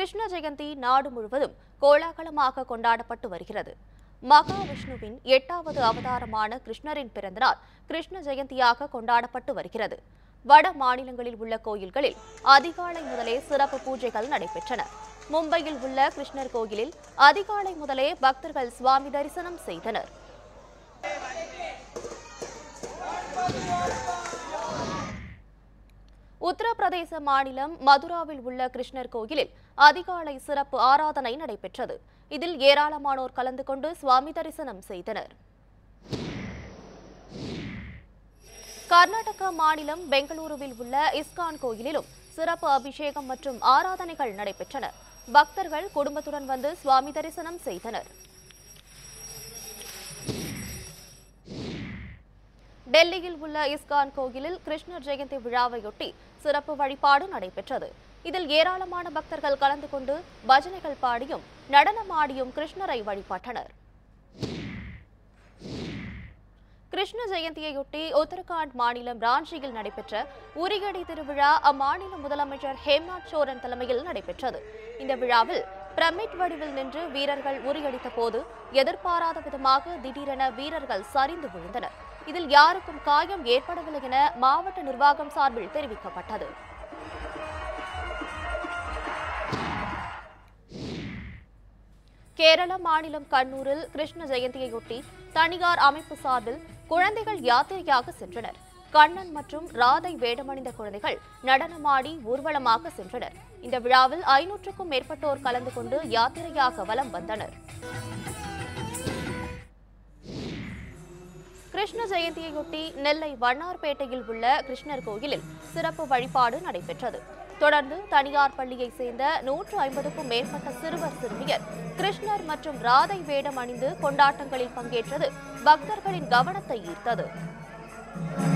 கிருஷ்ண ஜெயந்தி நாடு முழுவதும் கோலாகலமாக கொண்டாடப்பட்டு வருகிறது மகாவிஷ்ணுவின் எட்டாவது அவதாரமான கிருஷ்ணரின் பிறந்தநாள் கிருஷ்ண ஜெயந்தியாக கொண்டாடப்பட்டு வருகிறது வட மாநிலங்களில் உள்ள கோயில்களில் அதிகாலை முதலே சிறப்பு பூஜைகள் நடைபெற்றன மும்பையில் உள்ள கிருஷ்ணர் கோயிலில் அதிகாலை முதலே பக்தர்கள் சுவாமி தரிசனம் செய்தனர் உத்தரப்பிரதேச மாநிலம் மதுராவில் உள்ள கிருஷ்ணர் கோயிலில் அதிகாலை சிறப்பு ஆராதனை நடைபெற்றது இதில் ஏராளமானோர் கலந்து கொண்டு சுவாமி தரிசனம் செய்தனர் கர்நாடக மாநிலம் பெங்களூருவில் உள்ள இஸ்கான் கோயிலிலும் சிறப்பு அபிஷேகம் மற்றும் ஆராதனைகள் நடைபெற்றன பக்தர்கள் குடும்பத்துடன் வந்து சுவாமி தரிசனம் செய்தனர் டெல்லியில் உள்ள இஸ்கான் கோயிலில் கிருஷ்ணர் ஜெயந்தி விழாவையொட்டி சிறப்பு வழிபாடு நடைபெற்றது இதில் ஏராளமான பக்தர்கள் கலந்து கொண்டு பஜனைகள் பாடியும் நடனமாடியும் கிருஷ்ணரை வழிபட்டனர் கிருஷ்ண ஜெயந்தியையொட்டி உத்தரகாண்ட் மாநிலம் ராஞ்சியில் நடைபெற்ற உரியடி திருவிழா அம்மாநில முதலமைச்சர் ஹேம்நாத் சோரன் தலைமையில் நடைபெற்றது இந்த விழாவில் பிரமிட் வடிவில் நின்று வீரர்கள் உரியடித்த போது எதிர்பாராத விதமாக திடீரென வீரர்கள் சரிந்து விழுந்தனர் இதில் யாருக்கும் காயம் ஏற்படவில்லை என மாவட்ட நிர்வாகம் சார்பில் தெரிவிக்கப்பட்டது கேரள மாநிலம் கண்ணூரில் கிருஷ்ண ஜெயந்தியையொட்டி தனியார் அமைப்பு சார்பில் குழந்தைகள் யாத்திரையாக சென்றனர் கண்ணன் மற்றும் ராதை வேடமணிந்த குழந்தைகள் நடனமாடி ஊர்வலமாக சென்றனர் இந்த விழாவில் ஐநூற்றுக்கும் மேற்பட்டோர் கலந்து கொண்டு யாத்திரையாக வலம் வந்தனர் கிருஷ்ண ஜெயந்தியையொட்டி நெல்லை வண்ணார்பேட்டையில் உள்ள கிருஷ்ணர் கோயிலில் சிறப்பு வழிபாடு நடைபெற்றது தொடர்ந்து தனியார் பள்ளியைச் சேர்ந்த நூற்று ஐம்பதுக்கும் மேற்பட்ட சிறுவர் சிறுமியர் கிருஷ்ணர் மற்றும் ராதை வேடம் அணிந்து கொண்டாட்டங்களில் பங்கேற்றது பக்தர்களின் கவனத்தை ஈர்த்தது